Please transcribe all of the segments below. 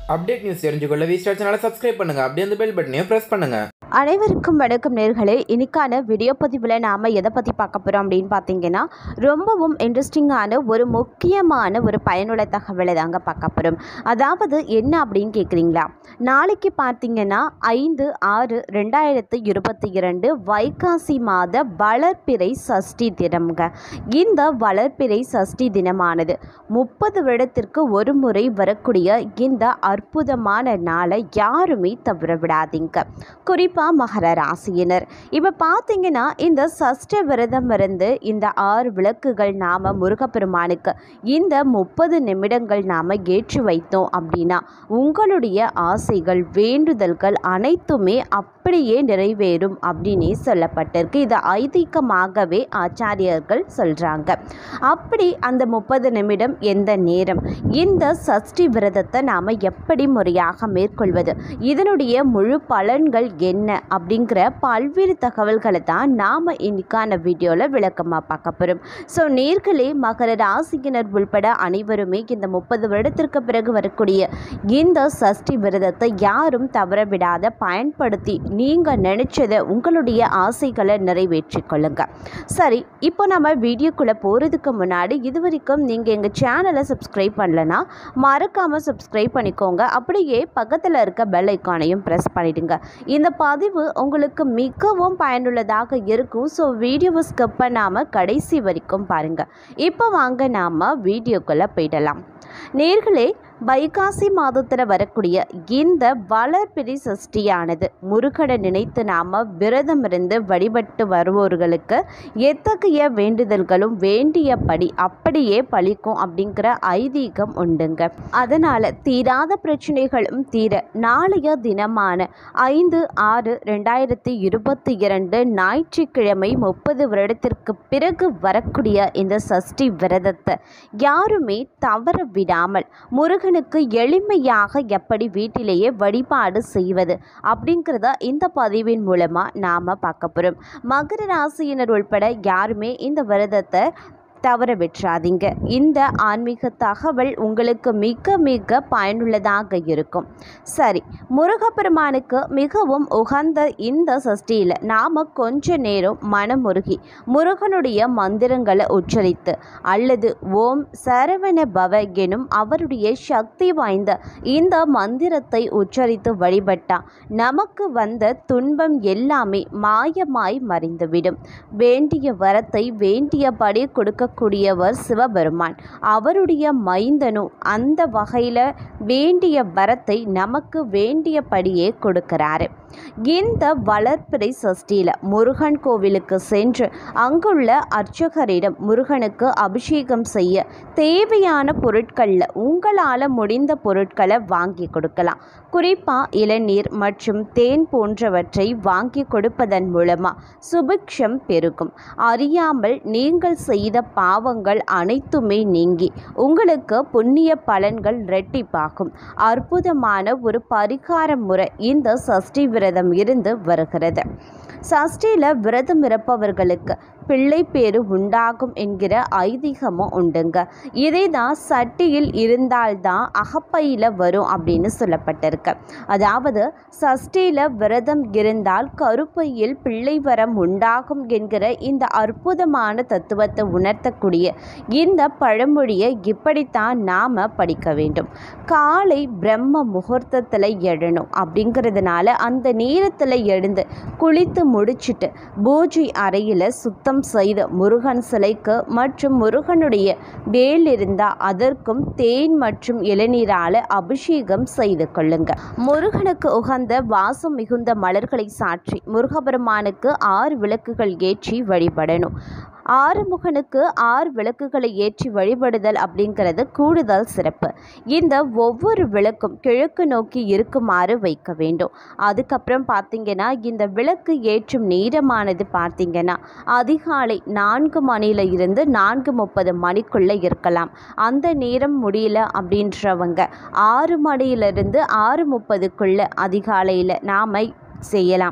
update news தெரிஞ்சுக்கொள்ள V Star சேனலை subscribe பண்ணுங்க அப்படியே அந்த பெல் பட்டனையும் ப்ரெஸ் பண்ணுங்க அனைவருக்கும் வணக்கம் நேர்களே இன்னைக்கான வீடியோ பதிவில் நாம் எதை பற்றி பார்க்க போகிறோம் அப்படின்னு பார்த்தீங்கன்னா ரொம்பவும் இன்ட்ரெஸ்டிங்கான ஒரு முக்கியமான ஒரு பயனுள்ள தகவலை தாங்க பார்க்க போகிறோம் அதாவது என்ன அப்படின்னு கேட்குறீங்களா நாளைக்கு பார்த்தீங்கன்னா ஐந்து ஆறு ரெண்டாயிரத்து இருபத்தி இரண்டு வைகாசி மாத வளர்ப்பிறை சஷ்டி தினம்ங்க இந்த வளர்ப்பிறை சஷ்டி தினமானது முப்பது வருடத்திற்கு ஒரு முறை வரக்கூடிய இந்த அற்புதமான நாளை யாருமே தவற விடாதீங்க குறிப்பாக மகர ராசியினர் இப்போ பார்த்தீங்கன்னா இந்த சஷ்ட விரதம் இருந்து இந்த ஆறு விளக்குகள் நாம் முருகப்பெருமானுக்கு இந்த முப்பது நிமிடங்கள் நாம் ஏற்றி வைத்தோம் அப்படின்னா உங்களுடைய ஆசைகள் வேண்டுதல்கள் அனைத்துமே அப்படியே நிறைவேறும் அப்படின்னே சொல்லப்பட்டிருக்கு இது ஐதீகமாகவே ஆச்சாரியர்கள் சொல்கிறாங்க அப்படி அந்த முப்பது நிமிடம் எந்த நேரம் இந்த சஷ்டி விரதத்தை நாம் எப்படி முறையாக மேற்கொள்வது இதனுடைய முழு பலன்கள் என்ன அப்படிங்கிற பல்வேறு தகவல்களை தான் நாம் இன்னைக்கான வீடியோவில் விளக்கமாக பார்க்க போகிறோம் ஸோ நேர்களே மகர ராசியினர் உள்பட அனைவருமே இந்த முப்பது வருடத்திற்கு பிறகு வரக்கூடிய இந்த சஷ்டி விரதத்தை யாரும் தவற விடாத பயன்படுத்தி நீங்கள் நினச்சதை உங்களுடைய ஆசைகளை நிறைவேற்றிக் கொள்ளுங்க சரி இப்போ நம்ம வீடியோக்குள்ளே போகிறதுக்கு முன்னாடி இது வரைக்கும் நீங்கள் எங்கள் சேனலை சப்ஸ்கிரைப் பண்ணலனா மறக்காமல் சப்ஸ்கிரைப் பண்ணிக்கோங்க அப்படியே பக்கத்தில் இருக்க பெல் ஐக்கானையும் ப்ரெஸ் பண்ணிடுங்க இந்த பதிவு உங்களுக்கு மிகவும் பயனுள்ளதாக இருக்கும் ஸோ வீடியோவை ஸ்கிப் பண்ணாமல் கடைசி வரைக்கும் பாருங்கள் இப்போ வாங்க நாம் வீடியோக்குள்ளே போயிடலாம் நேர்களே வைகாசி மாதத்தில் வரக்கூடிய இந்த வளர்பிரி சஷ்டியானது முருகனை நினைத்து நாம் விரதம் இருந்து வழிபட்டு வருவோர்களுக்கு எத்தகைய வேண்டுதல்களும் வேண்டியபடி அப்படியே பலிக்கும் அப்படிங்கிற ஐதீகம் உண்டுங்க அதனால் தீராத பிரச்சனைகளும் தீர நாளைய தினமான ஐந்து ஆறு ரெண்டாயிரத்தி இருபத்தி இரண்டு ஞாயிற்றுக்கிழமை முப்பது வருடத்திற்கு பிறகு வரக்கூடிய இந்த சஷ்டி விரதத்தை யாருமே தவற விடாமல் முருகனுக்கு எளிமையாக எப்படி வீட்டிலேயே வழிபாடு செய்வது அப்படிங்கிறத இந்த பதிவின் மூலமாக நாம் பார்க்க போகிறோம் மகர ராசியினர் உள்பட யாருமே இந்த விரதத்தை தவற விட்டுறாதீங்க இந்த ஆன்மீக தகவல் உங்களுக்கு மிக மிக பயனுள்ளதாக இருக்கும் சரி முருகப்பெருமானுக்கு மிகவும் உகந்த இந்த சஷ்டியில் நாம் கொஞ்ச நேரம் மனமுருகி முருகனுடைய மந்திரங்களை உச்சரித்து அல்லது ஓம் சரவண பவ எனும் அவருடைய சக்தி வாய்ந்த இந்த மந்திரத்தை உச்சரித்து வழிபட்டால் நமக்கு வந்த துன்பம் எல்லாமே மாயமாய் மறைந்துவிடும் வேண்டிய வரத்தை வேண்டியபடி கொடுக்கக்கூடியவர் சிவபெருமான் அவருடைய மைந்தனும் அந்த வகையில் வேண்டிய வரத்தை நமக்கு வேண்டியபடியே கொடுக்கிறாரு இந்த வளர்ப்பிறை சஷ்டியில் முருகன் கோவிலுக்கு சென்று அங்குள்ள அர்ச்சகரிடம் முருகனுக்கு அபிஷேகம் செய்ய தேவையான பொருட்களில் உங்களால் முடிந்த பொருட்களை வாங்கி கொடுக்கலாம் குறிப்பாக இளநீர் மற்றும் தேன் போன்றவற்றை வாங்கி கொடுப்பதன் மூலமாக சுபிக்ஷம் பெருகும் அறியாமல் நீங்கள் செய்த பாவங்கள் அனைத்துமே நீங்கி உங்களுக்கு புண்ணிய பலன்கள் ரெட்டிப்பாகும் அற்புதமான ஒரு பரிகார முறை இந்த சஷ்டி விரதம் இருந்து வருகிறது சஷ்டியில் விரதம் இருப்பவர்களுக்கு பிள்ளை பேரு உண்டாகும் என்கிற ஐதீகமும் உண்டுங்க இதே தான் சட்டியில் இருந்தால்தான் அகப்பையில் வரும் அப்படின்னு சொல்லப்பட்டிருக்கு அதாவது சஷ்டியில் விரதம் இருந்தால் கருப்பையில் பிள்ளை வரம் உண்டாகும் என்கிற இந்த அற்புதமான தத்துவத்தை உணர்த்தக்கூடிய இந்த பழமொழியை இப்படித்தான் நாம் படிக்க வேண்டும் காலை பிரம்ம முகூர்த்தத்தில் எழணும் அப்படிங்கிறதுனால அந்த நேரத்தில் எழுந்து குளித்து முடிச்சிட்டு பூஜை அறையில் சுத்தம் செய்து முருகன் சிலைக்கு மற்றும் முருகனுடைய வேல் இருந்தால் அதற்கும் தேன் மற்றும் இளநீரால் அபிஷேகம் செய்து கொள்ளுங்க முருகனுக்கு உகந்த வாசம் மிகுந்த மலர்களை சாற்றி முருகபெருமானுக்கு ஆறு விளக்குகள் ஏற்றி வழிபடணும் ஆறுமுகனுக்கு ஆறு விளக்குகளை ஏற்றி வழிபடுதல் அப்படிங்கிறது கூடுதல் சிறப்பு இந்த ஒவ்வொரு விளக்கும் கிழக்கு நோக்கி இருக்குமாறு வைக்க வேண்டும் அதுக்கப்புறம் பார்த்தீங்கன்னா இந்த விளக்கு ஏற்றும் நேரமானது பார்த்தீங்கன்னா அதிகாலை நான்கு மணியில இருந்து நான்கு முப்பது மணிக்குள்ளே இருக்கலாம் அந்த நேரம் முடியல அப்படின்றவங்க ஆறு மணியிலிருந்து ஆறு முப்பதுக்குள்ளே அதிகாலையில் நாம் செய்யலாம்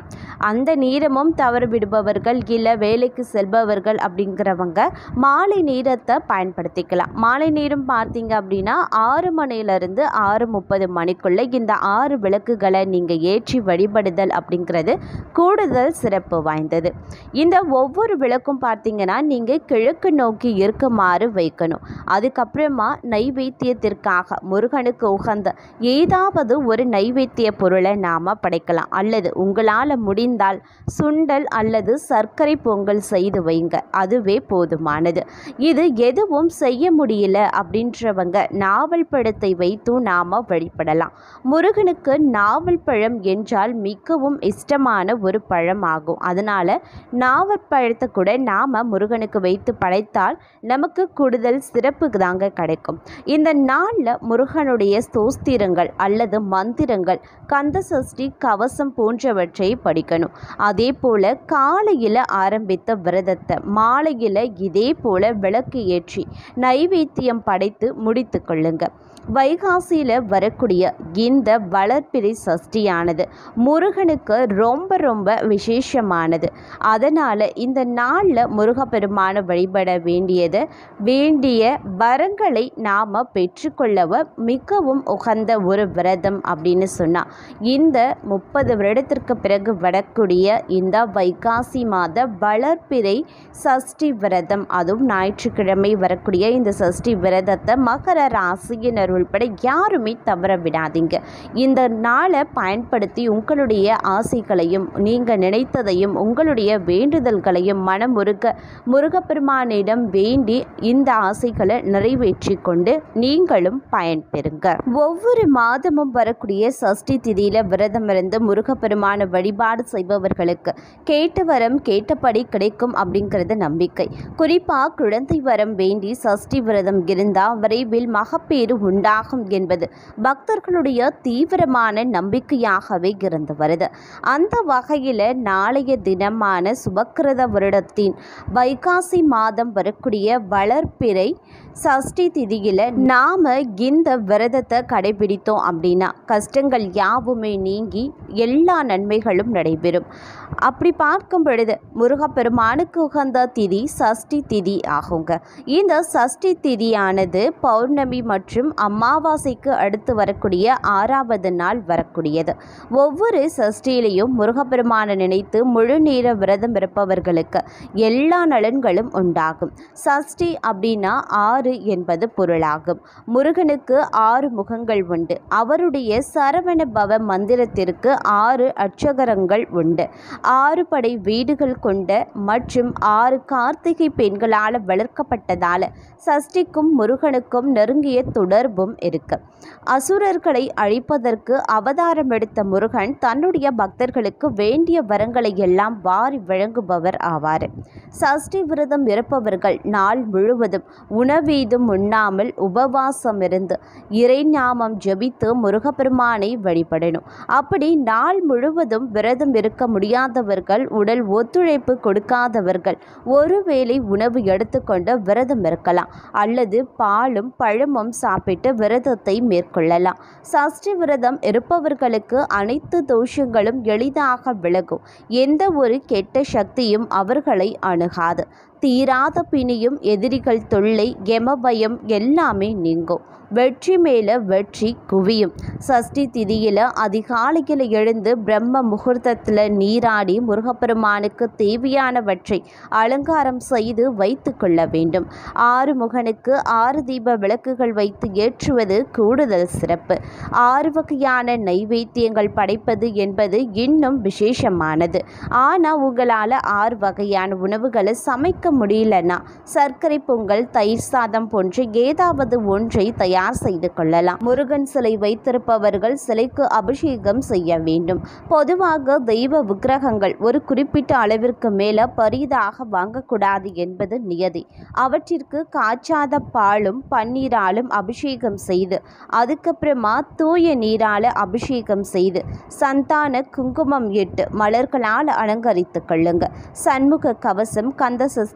அந்த நேரமும் தவறு விடுபவர்கள் இல்லை வேலைக்கு செல்பவர்கள் அப்படிங்கிறவங்க மாலை நேரத்தை பயன்படுத்திக்கலாம் மாலை நேரம் பார்த்தீங்க அப்படின்னா ஆறு மணிலேருந்து ஆறு முப்பது மணிக்குள்ளே இந்த ஆறு விளக்குகளை நீங்கள் ஏற்றி வழிபடுதல் அப்படிங்கிறது கூடுதல் சிறப்பு வாய்ந்தது இந்த ஒவ்வொரு விளக்கும் பார்த்தீங்கன்னா நீங்கள் கிழக்கு நோக்கி இருக்குமாறு வைக்கணும் அதுக்கப்புறமா நைவேத்தியத்திற்காக முருகனுக்கு உகந்த ஏதாவது ஒரு நைவேத்திய பொருளை நாம் படைக்கலாம் அல்லது உங்களால் முடிந்தால் சுண்டல் அல்லது சர்க்கரை பொங்கல் செய்து வைங்க அதுவே போதுமானது இது எதுவும் செய்ய முடியல அப்படின்றவங்க நாவல் பழத்தை வைத்தும் நாம் வழிபடலாம் முருகனுக்கு நாவல் பழம் என்றால் மிகவும் இஷ்டமான ஒரு பழம் ஆகும் அதனால் நாவல் பழத்தை கூட நாம் முருகனுக்கு வைத்து படைத்தால் நமக்கு கூடுதல் சிறப்பு தாங்க கிடைக்கும் இந்த நாளில் முருகனுடைய ஸ்தோஸ்திரங்கள் அல்லது மந்திரங்கள் கந்த சஷ்டி கவசம் போன்றவற்றை படிக்கணும் அதே போல் காலையில் ஆரம்பித்த விரதத்தை மாலையில் இதே போல் விளக்கு ஏற்றி நைவேத்தியம் படைத்து முடித்து கொள்ளுங்க வைகாசியில் வரக்கூடிய இந்த வளர்ப்பிறை சஷ்டியானது முருகனுக்கு ரொம்ப ரொம்ப விசேஷமானது அதனால் இந்த நாளில் முருகப்பெருமான வழிபட வேண்டியது வேண்டிய வரங்களை நாம் பெற்றுக்கொள்ளவ மிகவும் உகந்த ஒரு விரதம் அப்படின்னு சொன்னால் இந்த முப்பது வருடத்திற்கு பிறகு வரக்கூடிய இந்த வைகாசி மாத வளர்ப்பிறை சஷ்டி விரதம் அதுவும் ஞாயிற்றுக்கிழமை வரக்கூடிய இந்த சஷ்டி விரதத்தை மகர ராசியினர் உள்பட யாருமே தவற விடாதீங்க இந்த நாளை பயன்படுத்தி உங்களுடைய ஆசைகளையும் நீங்கள் நினைத்ததையும் உங்களுடைய வேண்டுதல்களையும் மனம் முருக முருகப்பெருமானிடம் வேண்டி இந்த ஆசைகளை நிறைவேற்றி கொண்டு நீங்களும் பயன்பெறுங்க ஒவ்வொரு மாதமும் வரக்கூடிய சஷ்டி திதியில விரதம் இருந்து முருகப்பெருமான வழிபாடு செய்பவர்களுக்கு கேட்ட வரம் கேட்டபடி கிடைக்கும் அப்படிங்கிறது நம்பிக்கை குறிப்பாக குழந்தை வரம் வேண்டி சஷ்டி விரதம் இருந்தால் விரைவில் மகப்பேறு உண்டாகும் என்பது பக்தர்களுடைய தீவிரமான நம்பிக்கையாகவே இருந்து வருது அந்த வகையில் நாளைய தினமான சுபக்கிரத வருடத்தின் வைகாசி மாதம் வரக்கூடிய வளர்ப்பிறை சஷ்டி திதியில் நாம் இந்த விரதத்தை கடைபிடித்தோம் அப்படின்னா கஷ்டங்கள் யாவுமே நீங்கி எல்லா நன்மைகளும் நடைபெறும் அப்படி பார்க்கும் பொழுது முருகப்பெருமானுக்கு உகந்த திதி சஷ்டி திதி ஆகுங்க இந்த சஷ்டி திதியானது பௌர்ணமி மற்றும் அமாவாசைக்கு அடுத்து வரக்கூடிய ஆறாவது நாள் வரக்கூடியது ஒவ்வொரு சஷ்டியிலையும் முருகப்பெருமானை நினைத்து முழு நேர விரதம் இருப்பவர்களுக்கு எல்லா நலன்களும் உண்டாகும் சஷ்டி அப்படின்னா ஆறு என்பது பொருளாகும் முருகனுக்கு ஆறு முகங்கள் உண்டு அவருடைய சரவண பவ மந்திரத்திற்கு ஆறு அட்சகரங்கள் உண்டு ஆறு படை வீடுகள் கொண்ட மற்றும் ஆறு கார்த்திகை பெண்களால் வளர்க்கப்பட்டதால சஷ்டிக்கும் முருகனுக்கும் நெருங்கிய தொடர்பும் இருக்கு அசுரர்களை அழிப்பதற்கு அவதாரம் எடுத்த முருகன் தன்னுடைய பக்தர்களுக்கு வேண்டிய வரங்களை எல்லாம் வாரி வழங்குபவர் ஆவார் சஷ்டி விரதம் இருப்பவர்கள் நாள் முழுவதும் உணவீதும் உண்ணாமல் உபவாசம் இருந்து இறைநாமம் ஜெபித்து முருகப்பெருமானை வழிபடணும் அப்படி நாள் முழுவதும் விரதம் இருக்க முடியாதவர்கள் உடல் ஒத்துழைப்பு கொடுக்காதவர்கள் ஒருவேளை உணவு எடுத்துக்கொண்டு விரதம் இருக்கலாம் அல்லது பாலும் பழமும் சாப்பிட்டு விரதத்தை மேற்கொள்ளலாம் சஷ்டி விரதம் இருப்பவர்களுக்கு அனைத்து தோஷங்களும் எளிதாக விலகும் எந்த ஒரு கெட்ட சக்தியும் அவர்களை அணுகாது தீராத பிணியும் எதிரிகள் தொல்லை எமபயம் எல்லாமே நீங்கும் வெற்றி மேல வெற்றி குவியும் சஷ்டி திதியில் அதிகாலையில் எழுந்து பிரம்ம முகூர்த்தத்தில் நீராடி முருகப்பெருமானுக்கு தேவையானவற்றை அலங்காரம் செய்து வைத்து கொள்ள வேண்டும் ஆறு முகனுக்கு ஆறு தீப விளக்குகள் வைத்து ஏற்றுவது கூடுதல் சிறப்பு ஆறு வகையான நைவேத்தியங்கள் படைப்பது என்பது இன்னும் விசேஷமானது ஆனால் உங்களால் ஆறு வகையான உணவுகளை சமைக்க முடியலன்னா சர்க்கரை பொங்கல் தயிர் சாதம் போன்ற ஏதாவது ஒன்றை தயார் செய்து கொள்ளலாம் முருகன் சிலை வைத்திருப்பவர்கள் சிலைக்கு அபிஷேகம் செய்ய வேண்டும் பொதுவாக தெய்வ விக்கிரகங்கள் ஒரு குறிப்பிட்ட அளவிற்கு மேல பரிதாக வாங்கக்கூடாது என்பது நியதி அவற்றிற்கு காய்ச்சாத பாலும் பன்னீராலும் அபிஷேகம் செய்து அதுக்கப்புறமா தூய நீரால அபிஷேகம் செய்து சந்தான குங்குமம் இட்டு மலர்களால் அலங்கரித்து கொள்ளுங்க சண்முக கவசம் கந்த சஷ்டி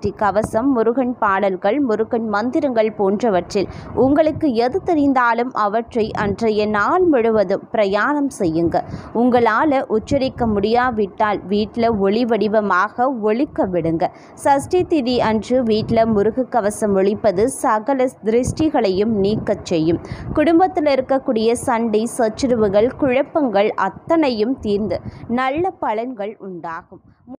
சஷ்டி கவசம் முருகன் பாடல்கள் முருகன் மந்திரங்கள் போன்றவற்றில் உங்களுக்கு எது தெரிந்தாலும் அவற்றை அன்றைய நாள் முழுவதும் பிரயாணம் செய்யுங்க உங்களால் உச்சரிக்க முடியாவிட்டால் வீட்டில் ஒளி வடிவமாக ஒழிக்க விடுங்க சஷ்டி திதி அன்று வீட்டில் முருகு கவசம் ஒழிப்பது சகல திருஷ்டிகளையும் நீக்கச் செய்யும் குடும்பத்தில் இருக்கக்கூடிய சண்டை சச்சுரவுகள் குழப்பங்கள் அத்தனையும் தீர்ந்து நல்ல பலன்கள் உண்டாகும்